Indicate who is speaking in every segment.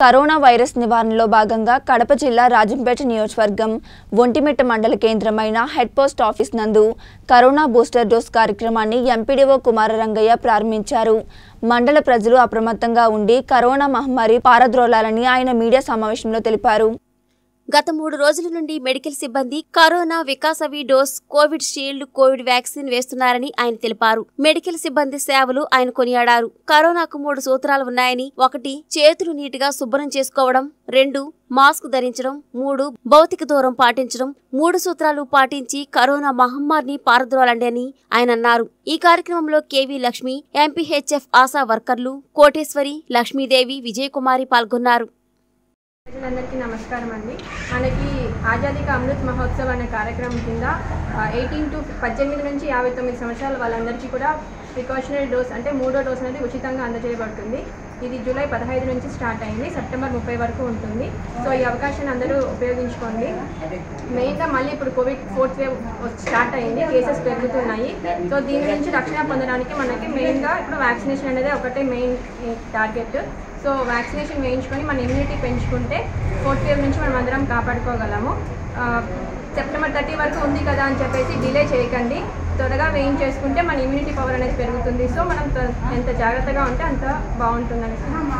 Speaker 1: corona virus నివారణలో భాగంగా కడప జిల్లా రాజంపేట నియోజకవర్గం ఒంటిమిట్ట మండల కేంద్రమైన హెడ్ పోస్ట్ ఆఫీస్ నందు కరోనా బూస్టర్ డోస్ కార్యక్రమాన్ని ఎంపీడీఓ కుమారరంగయ్య ప్రారంభించారు మండల ప్రజలు అప్రమత్తంగా ఉండి కరోనా మహమ్మారి పారద్రోలాలని ఆయన మీడియా సమావేశంలో తెలిపారు
Speaker 2: గత మూడు రోజుల నుండి మెడికల్ సిబ్బంది కరోనా వికాసవి dose Covishield covid vaccine వేస్తున్నారని ఆయన తెలిపారు మెడికల్ సిబ్బంది సేవలు ఆయన కొనియాడారు కరోనాకు మూడు సూత్రాలు ఉన్నాయని ఒకటి చేతులు నీటిగా శుభ్రం చేసుకోవడం రెండు మాస్క్ ధరించడం మూడు భౌతిక దూరం పాటించడం మూడు సూత్రాలు పాటించి కరోనా మహమ్మారిని పారద్రోలండి అని ఆయన అన్నారు ఈ కార్యక్రమంలో కేవీ లక్ష్మి ఎంపీహెచ్ఎఫ్ ఆశా వర్కర్లు కోటేశ్వరి లక్ష్మీదేవి విజయకుమారి పాల్గొన్నారు
Speaker 3: ప్రజలందరికీ నమస్కారం అండి మనకి ఆజాదీ కా అమృత్ మహోత్సవ్ అనే కార్యక్రమం కింద ఎయిటీన్ టు పద్దెనిమిది నుంచి యాభై తొమ్మిది సంవత్సరాల వాళ్ళందరికీ కూడా ప్రికాషనరీ డోస్ అంటే మూడో డోస్ అనేది ఉచితంగా అందజేయబడుతుంది ఇది జూలై పదహైదు నుంచి స్టార్ట్ అయింది సెప్టెంబర్ ముప్పై వరకు ఉంటుంది సో ఈ అవకాశాన్ని అందరూ ఉపయోగించుకోండి మెయిన్గా మళ్ళీ ఇప్పుడు కోవిడ్ ఫోర్త్ వేవ్ స్టార్ట్ అయింది కేసెస్ పెరుగుతున్నాయి సో దీని నుంచి రక్షణ పొందడానికి మనకి మెయిన్గా ఇప్పుడు వ్యాక్సినేషన్ అనేది ఒకటే మెయిన్ టార్గెట్ సో వ్యాక్సినేషన్ వేయించుకొని మన ఇమ్యూనిటీ పెంచుకుంటే ఫోర్త్ వేవ్ నుంచి మనం అందరం కాపాడుకోగలము ఆ, సెప్టెంబర్ థర్టీ వరకు ఉంది కదా అని చెప్పేసి డిలే చేయకండి త్వరగా వేయించేసుకుంటే మన ఇమ్యూనిటీ పవర్ అనేది పెరుగుతుంది సో మనం త- ఎంత జాగ్రత్తగా ఉంటే అంత బాగుంటుందని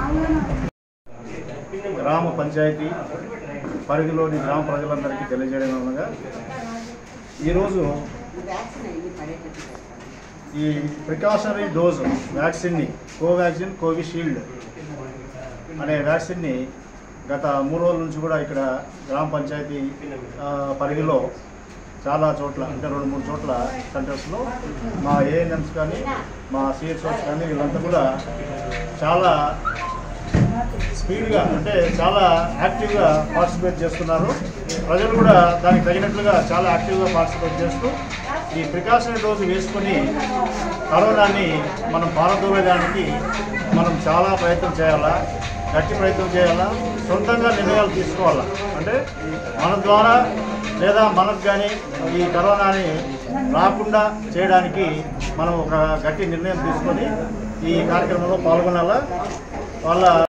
Speaker 4: గ్రామ పంచాయతీ పరిధిలోని గ్రామ ప్రజలందరికీ తెలియజేయడం అనగా ఈరోజు ఈ ప్రికాషనరీ డోసు వ్యాక్సిన్ని కోవాక్సిన్ కోవిషీల్డ్ అనే వ్యాక్సిన్ని గత మూడు రోజుల నుంచి కూడా ఇక్కడ గ్రామ పంచాయతీ ఆ, పరిధిలో చాలా చోట్ల అంటే రెండు మూడు చోట్ల సెంటర్స్లో మా ఏఎన్ఎంస్ కానీ మా సిహెచ్ఓస్ కానీ వీళ్ళంతా కూడా చాలా స్పీడ్గా అంటే చాలా యాక్టివ్గా పార్టిసిపేట్ చేస్తున్నారు ప్రజలు కూడా దానికి తగినట్లుగా చాలా యాక్టివ్గా పార్టిసిపేట్ చేస్తూ ఈ ప్రికాషనరీ డోసు వేసుకొని కరోనాని మనం పారదోలేదానికి మనం చాలా ప్రయత్నం చేయాలా గట్టి ప్రయత్నం చేయాలా సొంతంగా నిర్ణయాలు తీసుకోవాలా అంటే మన ద్వారా లేదా మనకు కానీ ఈ కరోనాని రాకుండా చేయడానికి మనం ఒక గట్టి నిర్ణయం తీసుకొని ఈ కార్యక్రమంలో పాల్గొనాలా వాళ్ళ